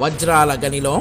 వజ్రాల గనిలో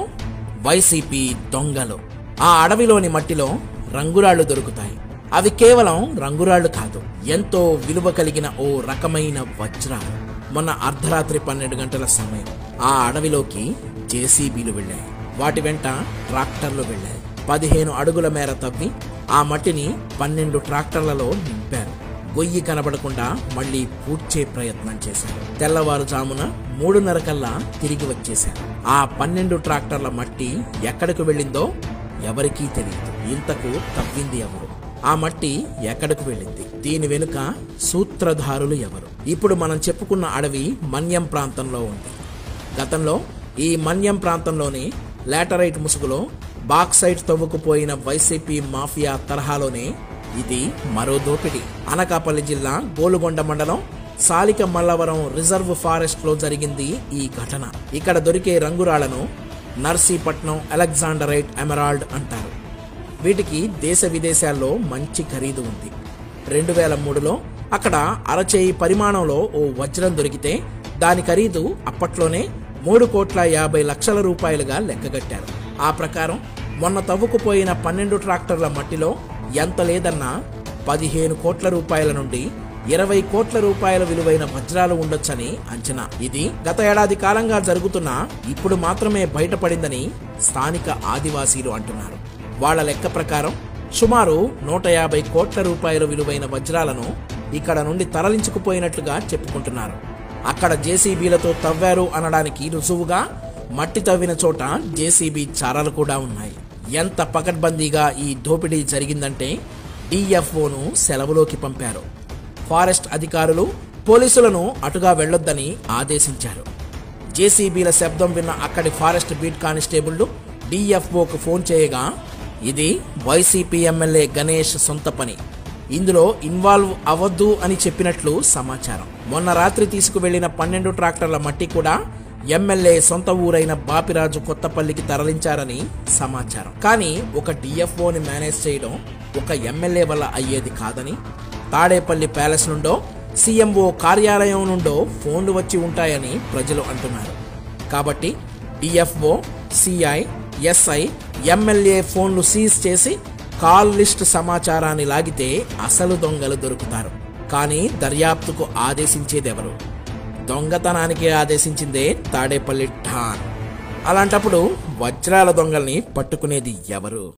వైసీపీ దొంగలు ఆ అడవిలోని మట్టిలో రంగురాళ్లు దొరుకుతాయి అవి కేవలం రంగురాళ్లు కాదు ఎంతో విలువ కలిగిన ఓ రకమైన వజ్రాలు మొన్న అర్ధరాత్రి పన్నెండు గంటల సమయం ఆ అడవిలోకి జేసీబీలు వెళ్ళాయి వాటి వెంట ట్రాక్టర్లు వెళ్ళాయి పదిహేను అడుగుల మేర తవ్వి ఆ మట్టిని పన్నెండు ట్రాక్టర్లలో నింపారు గొయ్యి కనబడకుండా మళ్ళీ పూడ్చే ప్రయత్నం చేశారు తెల్లవారుజామున మూడున్నర కల్లా తిరిగి వచ్చేశారు ఆ పన్నెండు ట్రాక్టర్ల మట్టి ఎక్కడికి వెళ్ళిందో ఎవరికీ తెలియదు ఇంతకు తవ్వింది ఎవరు ఆ మట్టి ఎక్కడికి వెళ్ళింది దీని వెనుక సూత్రధారులు ఎవరు ఇప్పుడు మనం చెప్పుకున్న అడవి మన్యం ప్రాంతంలో ఉంది గతంలో ఈ మన్యం ప్రాంతంలోని లాటరైట్ ముసుగులో బాక్సైట్ తవ్వుకుపోయిన వైసీపీ మాఫియా తరహాలోనే ఇది మరో దోపిడీ అనకాపల్లి జిల్లా గోలుగొండ మండలం సాలిక మల్లవరం రిజర్వ్ ఫారెస్ట్ లో జరిగింది ఈ ఘటన ఇక్కడ దొరికే రంగురాళ్లను నర్సీపట్నం అలెగ్జాండరైట్ ఎమరాల్డ్ అంటారు వీటికి దేశ విదేశాల్లో మంచి ఖరీదు ఉంది రెండు వేల మూడులో అక్కడ అరచేయి పరిమాణంలో ఓ వజ్రం దొరికితే దాని ఖరీదు అప్పట్లోనే మూడు కోట్ల యాభై లక్షల రూపాయలుగా లెక్కగట్టారు ఆ ప్రకారం మొన్న తవ్వుకుపోయిన పన్నెండు ట్రాక్టర్ల మట్టిలో ఎంత లేదన్నా పదిహేను కోట్ల రూపాయల నుండి ఇరవై కోట్ల రూపాయల విలువైన వజ్రాలు ఉండొచ్చని అంచనా ఇది గత ఏడాది కాలంగా జరుగుతున్న ఇప్పుడు మాత్రమే బయటపడిందని స్థానిక ఆదివాసీలు అంటున్నారు వాళ్ళ లెక్క ప్రకారం సుమారు నూట యాభై కోట్ల రూపాయల విలువైన వజ్రాలను ఇక్కడ నుండి తరలించుకుపోయినట్లుగా చెప్పుకుంటున్నారు అక్కడ జేసీబీలతో తవ్వారు అనడానికి రుజువుగా మట్టి తవ్విన చోట జేసీబీ చారాలు కూడా ఉన్నాయి ఎంత పకడ్బందీగా ఈ దోపిడీ జరిగిందంటే డిఎఫ్ఓను సెలవులోకి పంపారు ఫారెస్ట్ అధికారులు పోలీసులను అటుగా వెళ్లొద్దని ఆదేశించారు జేసీబీల శబ్దం విన్న అక్కడి ఫారెస్ట్ బీట్ కానిస్టేబుళ్లు డిఎఫ్ఓకు ఫోన్ చేయగా ఇది వైసీపీ ఎమ్మెల్యే గణేష్ సొంత పని ఇందులో ఇన్వాల్వ్ అవ్వద్దు అని చెప్పినట్లు సమాచారం మొన్న రాత్రి తీసుకువెళ్లిన పన్నెండు ట్రాక్టర్ల మట్టి కూడా ఎమ్మెల్యే సొంత ఊరైన బాపిరాజు కొత్తపల్లికి తరలించారని సమాచారం కానీ ఒక డిఎఫ్ఓని మేనేజ్ చేయడం ఒక ఎమ్మెల్యే వల్ల అయ్యేది కాదని తాడేపల్లి ప్యాలెస్ నుండో సీఎంఓ కార్యాలయం నుండో ఫోన్లు వచ్చి ఉంటాయని ప్రజలు అంటున్నారు కాబట్టి డిఎఫ్ఓ సిఐ ఎస్ఐ ఎమ్మెల్యే ఫోన్లు సీజ్ చేసి కాల్ లిస్ట్ సమాచారాన్ని లాగితే అసలు దొంగలు దొరుకుతారు కానీ దర్యాప్తుకు ఆదేశించేదెవరు దొంగతనానికి ఆదేశించిందే తాడేపల్లి ఠాన్ అలాంటప్పుడు వజ్రాల దొంగల్ని పట్టుకునేది ఎవరు